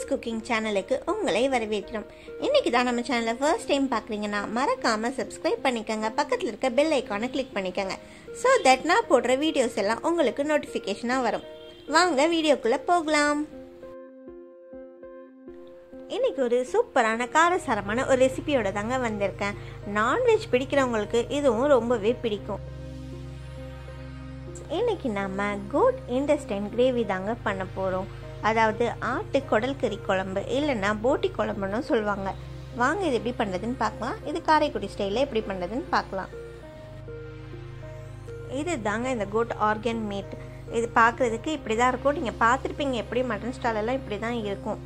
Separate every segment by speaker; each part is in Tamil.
Speaker 1: ரோஸ் குக்கிங் சேனலுக்கு உங்களை வரவேற்கிறோம் இன்னைக்கு தான் நம்ம சேனலை ஃபர்ஸ்ட் டைம் பார்க்குறீங்கன்னா மறக்காம சப்ஸ்கிரைப் பண்ணிக்கோங்க பக்கத்தில் இருக்க பெல் ஐக்கானை கிளிக் பண்ணிக்கோங்க ஸோ தட் நான் போடுற வீடியோஸ் எல்லாம் உங்களுக்கு நோட்டிஃபிகேஷனாக வரும் வாங்க வீடியோக்குள்ளே போகலாம் இன்னைக்கு ஒரு சூப்பரான காரசாரமான ஒரு ரெசிபியோட தாங்க வந்திருக்கேன் நான்வெஜ் பிடிக்கிறவங்களுக்கு இதுவும் ரொம்பவே பிடிக்கும் இன்னைக்கு நம்ம குட் இன்டெஸ்டைன் கிரேவி தாங்க பண்ண போகிறோம் அதாவது ஆட்டு குடல் கறி குழம்பு இல்லைன்னா போட்டி குழம்புன்னு சொல்லுவாங்க வாங்க இது எப்படி பண்ணுறதுன்னு பார்க்கலாம் இது காரைக்குடி ஸ்டைலில் எப்படி பண்ணுறதுன்னு பார்க்கலாம் இது தாங்க இந்த குட் ஆர்கன் மீட் இது பார்க்குறதுக்கு இப்படி தான் இருக்கும் நீங்கள் பார்த்துருப்பீங்க எப்படி மட்டன் ஸ்டாலெல்லாம் இப்படி தான் இருக்கும்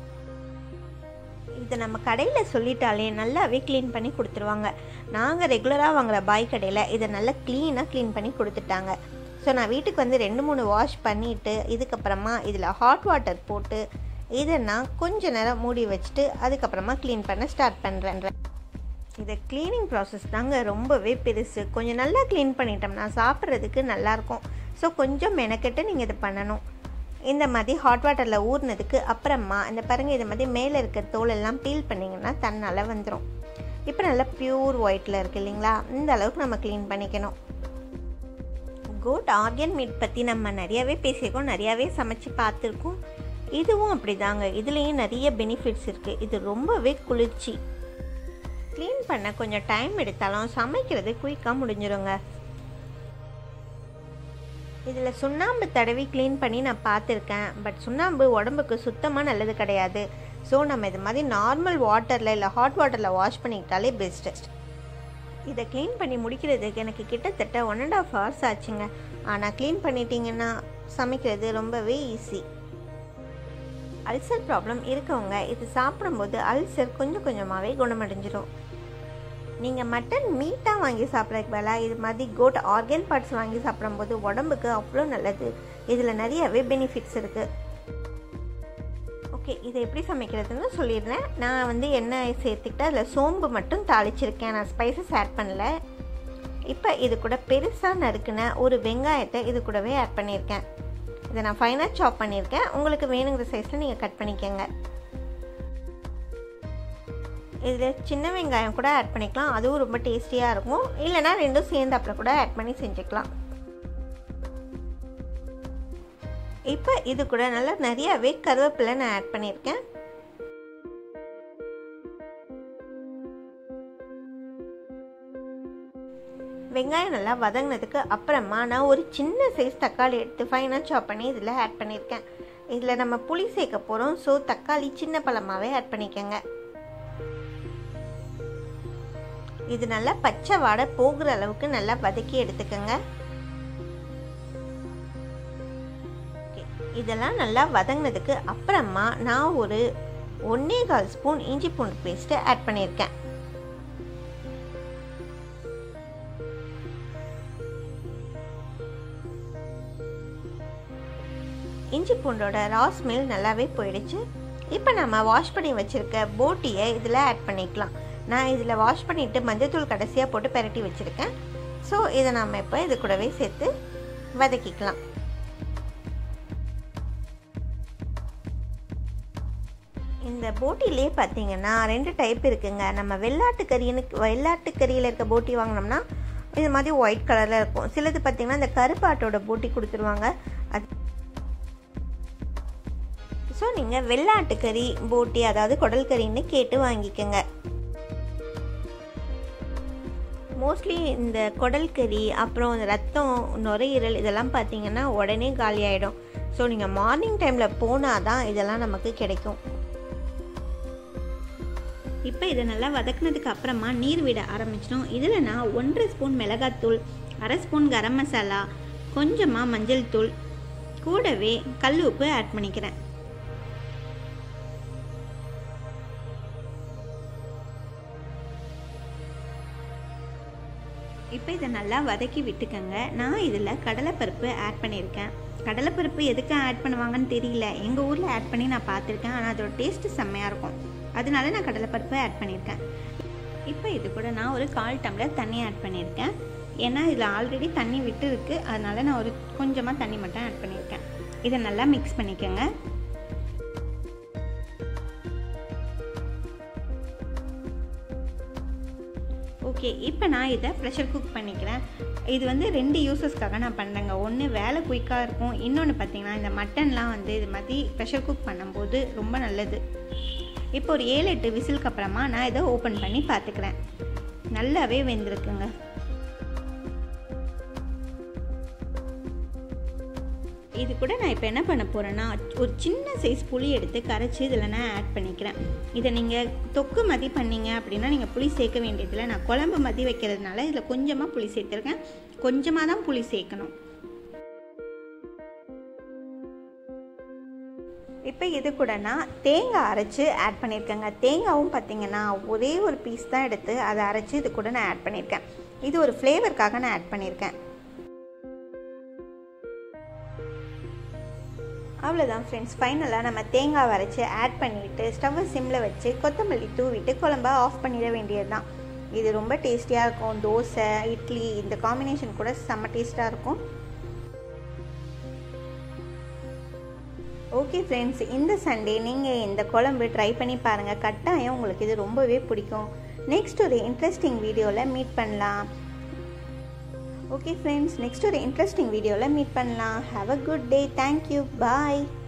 Speaker 1: இதை நம்ம கடையில் சொல்லிட்டாலே நல்லாவே க்ளீன் பண்ணி கொடுத்துருவாங்க நாங்கள் ரெகுலராக வாங்குற பாய் கடையில் இதை நல்லா க்ளீனாக க்ளீன் பண்ணி கொடுத்துட்டாங்க ஸோ நான் வீட்டுக்கு வந்து ரெண்டு மூணு வாஷ் பண்ணிவிட்டு இதுக்கப்புறமா இதில் ஹாட் வாட்டர் போட்டு இதை நான் கொஞ்ச நேரம் மூடி வச்சுட்டு அதுக்கப்புறமா க்ளீன் பண்ண ஸ்டார்ட் பண்ணுறேன் இது க்ளீனிங் ப்ராசஸ் தாங்க ரொம்பவே பெருசு கொஞ்சம் நல்லா க்ளீன் பண்ணிட்டோம்னா சாப்பிட்றதுக்கு நல்லாயிருக்கும் ஸோ கொஞ்சம் மெனக்கெட்டு நீங்கள் இது பண்ணணும் இந்த மாதிரி ஹாட் வாட்டரில் ஊறினதுக்கு அப்புறமா இந்த பாருங்க இது மாதிரி மேலே இருக்க தோலெல்லாம் பீல் பண்ணிங்கன்னா தன்னால் வந்துடும் இப்போ நல்லா ப்யூர் ஒயிட்டில் இருக்குது இல்லைங்களா இந்த அளவுக்கு நம்ம க்ளீன் பண்ணிக்கணும் கோட் ஆர்கன் மீட் பற்றி நம்ம நிறையாவே பேசியிருக்கோம் நிறையாவே சமைச்சு பார்த்துருக்கோம் இதுவும் அப்படி தாங்க இதுலேயும் நிறைய பெனிஃபிட்ஸ் இருக்குது இது ரொம்பவே குளிர்ச்சி க்ளீன் பண்ண கொஞ்சம் டைம் எடுத்தாலும் சமைக்கிறது குயிக்காக முடிஞ்சிருங்க இதில் சுண்ணாம்பு தடவி க்ளீன் பண்ணி நான் பார்த்துருக்கேன் பட் சுண்ணாம்பு உடம்புக்கு சுத்தமாக நல்லது கிடையாது ஸோ நம்ம இது மாதிரி நார்மல் வாட்டரில் இல்லை ஹாட் வாட்டரில் வாஷ் பண்ணிக்கிட்டாலே பெஸ்ட்டு இதை க்ளீன் பண்ணி முடிக்கிறதுக்கு எனக்கு கிட்டத்தட்ட ஒன் அண்ட் ஆஃப் ஹவர்ஸ் ஆச்சுங்க ஆனால் க்ளீன் பண்ணிட்டீங்கன்னா சமைக்கிறது ரொம்பவே ஈஸி அல்சர் ப்ராப்ளம் இருக்கவங்க இது சாப்பிடும்போது அல்சர் கொஞ்சம் கொஞ்சமாகவே குணமடைஞ்சிரும் நீங்கள் மட்டன் மீட்டாக வாங்கி சாப்பிட்றதுக்கு பதிலாக இது மாதிரி கோட் ஆர்கன் பார்ட்ஸ் வாங்கி சாப்பிடும்போது உடம்புக்கு அவ்வளோ நல்லது இதில் நிறையவே பெனிஃபிட்ஸ் இருக்குது ஓகே இதை எப்படி சமைக்கிறதுன்னு சொல்லிடுறேன் நான் வந்து எண்ணெய் சேர்த்துக்கிட்டு அதில் சோம்பு மட்டும் தாளிச்சிருக்கேன் நான் ஸ்பைசஸ் ஆட் பண்ணல இப்போ இது கூட பெருசாக நறுக்குன ஒரு வெங்காயத்தை இது கூடவே ஆட் பண்ணியிருக்கேன் இதை நான் ஃபைனாக சாப் பண்ணியிருக்கேன் உங்களுக்கு வேணுங்கிற சைஸில் நீங்கள் கட் பண்ணிக்கோங்க இதில் சின்ன வெங்காயம் கூட ஆட் பண்ணிக்கலாம் அதுவும் ரொம்ப டேஸ்டியாக இருக்கும் இல்லைனா ரெண்டும் சேர்ந்து அப்புறம் கூட ஆட் பண்ணி செஞ்சுக்கலாம் இப்போ இது கூட நல்லா நிறையாவே கருவேப்பிலை நான் ஆட் பண்ணியிருக்கேன் வெங்காயம் நல்லா வதங்கினதுக்கு அப்புறமா நான் ஒரு சின்ன சைஸ் தக்காளி எடுத்து ஃபைனாக சாப் பண்ணி இதில் ஆட் பண்ணியிருக்கேன் இதில் நம்ம புளி சேர்க்க போகிறோம் ஸோ தக்காளி சின்ன பழமாகவே ஆட் பண்ணிக்கோங்க இது நல்லா பச்சை வாடை போகிற அளவுக்கு நல்லா வதக்கி எடுத்துக்கோங்க இதெல்லாம் நல்லா வதங்கினதுக்கு அப்புறமா நான் ஒரு ஒன்னே கால் ஸ்பூன் இஞ்சி பூண்டு பேஸ்ட்டு ஆட் பண்ணியிருக்கேன் இஞ்சி பூண்டோட ரா ஸ்மெல் நல்லாவே போயிடுச்சு இப்போ நம்ம வாஷ் பண்ணி வச்சுருக்க போட்டியை இதில் ஆட் பண்ணிக்கலாம் நான் இதில் வாஷ் பண்ணிவிட்டு மஞ்சத்தூள் கடைசியாக போட்டு பெரட்டி வச்சுருக்கேன் ஸோ இதை நம்ம இப்போ இது கூடவே சேர்த்து வதக்கிக்கலாம் இந்த போட்டிலே பார்த்தீங்கன்னா ரெண்டு டைப் இருக்குங்க நம்ம வெள்ளாட்டு கறின்னு வெள்ளாட்டு கறியில் இருக்க போட்டி வாங்கினோம்னா இது மாதிரி ஒயிட் கலரில் இருக்கும் சிலது பார்த்தீங்கன்னா இந்த கருப்பாட்டோட போட்டி கொடுத்துருவாங்க அது ஸோ நீங்கள் வெள்ளாட்டுக்கறி போட்டி அதாவது குடல் கறின்னு கேட்டு வாங்கிக்கோங்க மோஸ்ட்லி இந்த குடல் கறி அப்புறம் இந்த ரத்தம் நுரையீரல் இதெல்லாம் பார்த்தீங்கன்னா உடனே காலி ஆகிடும் ஸோ நீங்கள் மார்னிங் டைமில் போனால் தான் இதெல்லாம் நமக்கு கிடைக்கும்
Speaker 2: இப்போ இதை நல்லா வதக்குனதுக்கு அப்புறமா நீர் விட ஆரம்பிச்சிடும் இதில் நான் ஒன்றரை ஸ்பூன் மிளகாத்தூள் அரை ஸ்பூன் கரம் மசாலா கொஞ்சமாக மஞ்சள் தூள் கூடவே கல் உப்பு ஆட் பண்ணிக்கிறேன் இப்போ இதை நல்லா வதக்கி விட்டுக்கங்க நான் இதில் கடலைப்பருப்பு ஆட் பண்ணியிருக்கேன் கடலைப்பருப்பு எதுக்கு ஆட் பண்ணுவாங்கன்னு தெரியல எங்கள் ஊரில் ஆட் பண்ணி நான் பார்த்துருக்கேன் ஆனால் அதோட டேஸ்ட்டு செம்மையாக இருக்கும் அதனால நான் கடலைப்பருப்பு ஆட் பண்ணியிருக்கேன் இப்போ இது கூட நான் ஒரு கால் டம்ளர் தண்ணி ஆட் பண்ணியிருக்கேன் ஏன்னா இதில் ஆல்ரெடி தண்ணி விட்டு இருக்குது அதனால நான் ஒரு கொஞ்சமாக தண்ணி மட்டும் ஆட் பண்ணியிருக்கேன் இதை நல்லா மிக்ஸ் பண்ணிக்கோங்க ஓகே இப்போ நான் இதை ப்ரெஷர் குக் பண்ணிக்கிறேன் இது வந்து ரெண்டு யூசஸ்க்காக நான் பண்ணுறேங்க ஒன்று வேலை குயிக்காக இருக்கும் இன்னொன்று பார்த்தீங்கன்னா இந்த மட்டன்லாம் வந்து இது மாதிரி ப்ரெஷர் குக் பண்ணும்போது ரொம்ப நல்லது இப்போ ஒரு ஏழு எட்டு விசிலுக்கு அப்புறமா நான் இதை ஓப்பன் பண்ணி பார்த்துக்கிறேன் நல்லாவே வெந்திருக்குங்க இது கூட நான் இப்போ என்ன பண்ண போகிறேன்னா ஒரு சின்ன சைஸ் புளி எடுத்து கரைச்சி இதில் நான் ஆட் பண்ணிக்கிறேன் இதை நீங்கள் தொக்கு மதி பண்ணீங்க அப்படின்னா நீங்கள் புளி சேர்க்க வேண்டியதில்லை நான் குழம்பு மதி வைக்கிறதுனால இதில் கொஞ்சமாக புளி சேர்த்துருக்கேன் கொஞ்சமாக தான் புளி சேர்க்கணும் இப்போ இது கூட நான் தேங்காய் அரைச்சி ஆட் பண்ணியிருக்கேங்க தேங்காவும் பார்த்தீங்கன்னா ஒரே ஒரு பீஸ் தான் எடுத்து அதை அரைச்சி இது கூட நான் ஆட் பண்ணியிருக்கேன் இது ஒரு ஃப்ளேவருக்காக நான் ஆட் பண்ணியிருக்கேன் அவ்வளோதான் ஃப்ரெண்ட்ஸ் ஃபைனலாக நம்ம தேங்காய் வரைச்சி ஆட் பண்ணிவிட்டு ஸ்டவ்வை சிம்மில் வச்சு கொத்தமல்லி தூவிட்டு குழம்ப ஆஃப் பண்ணிட வேண்டியது தான் இது ரொம்ப டேஸ்டியாக இருக்கும் தோசை இட்லி இந்த காம்பினேஷன் கூட செம்ம டேஸ்ட்டாக இருக்கும் ஓகே ஃப்ரெண்ட்ஸ் இந்த சண்டே நீங்கள் இந்த குழம்பு ட்ரை பண்ணி பாருங்கள் கட்டாயம் உங்களுக்கு இது ரொம்பவே பிடிக்கும் நெக்ஸ்ட் ஒரு இன்ட்ரெஸ்டிங் வீடியோவில் மீட் பண்ணலாம் ஓகே ஃப்ரெண்ட்ஸ் நெக்ஸ்ட் ஒரு இன்ட்ரெஸ்டிங் வீடியோவில் மீட் பண்ணலாம் have a good day thank you bye